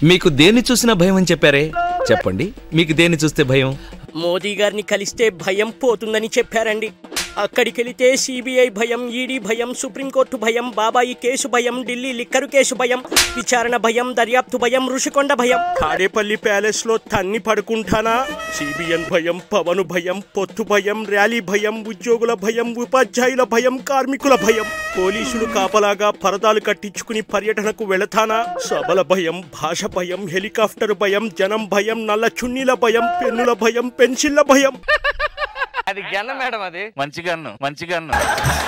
మీకు దేన్ని చూసినా భయం అని చెప్పారే చెప్పండి మీకు దేన్ని చూస్తే భయం మోదీ గారిని కలిస్తే భయం పోతుందని చెప్పారండి అక్కడికి వెళితే సిబిఐ భయం ఈడీ భయం సుప్రీంకోర్టు భయం బాబాయి కేసు భయం ఢిల్లీ లిక్కరు కేసు భయం విచారణ భయం దర్యాప్తు భయం ఋషికొండ భయం తాడేపల్లి ప్యాలెస్ లో తన్ని పడుకుంటానా సిబిఎన్ భయం పవన్ భయం పొత్తు భయం ర్యాలీ భయం ఉద్యోగుల భయం ఉపాధ్యాయుల భయం కార్మికుల భయం పోలీసులు కాపలాగా పరదాలు కట్టించుకుని పర్యటనకు వెళతానా సభల భయం భాష భయం హెలికాప్టర్ భయం జనం భయం నల్ల చున్నీల భయం పెన్నుల భయం పెన్సిళ్ల భయం అది గన్న మేడం అది మంచి గన్ను మంచి గన్ను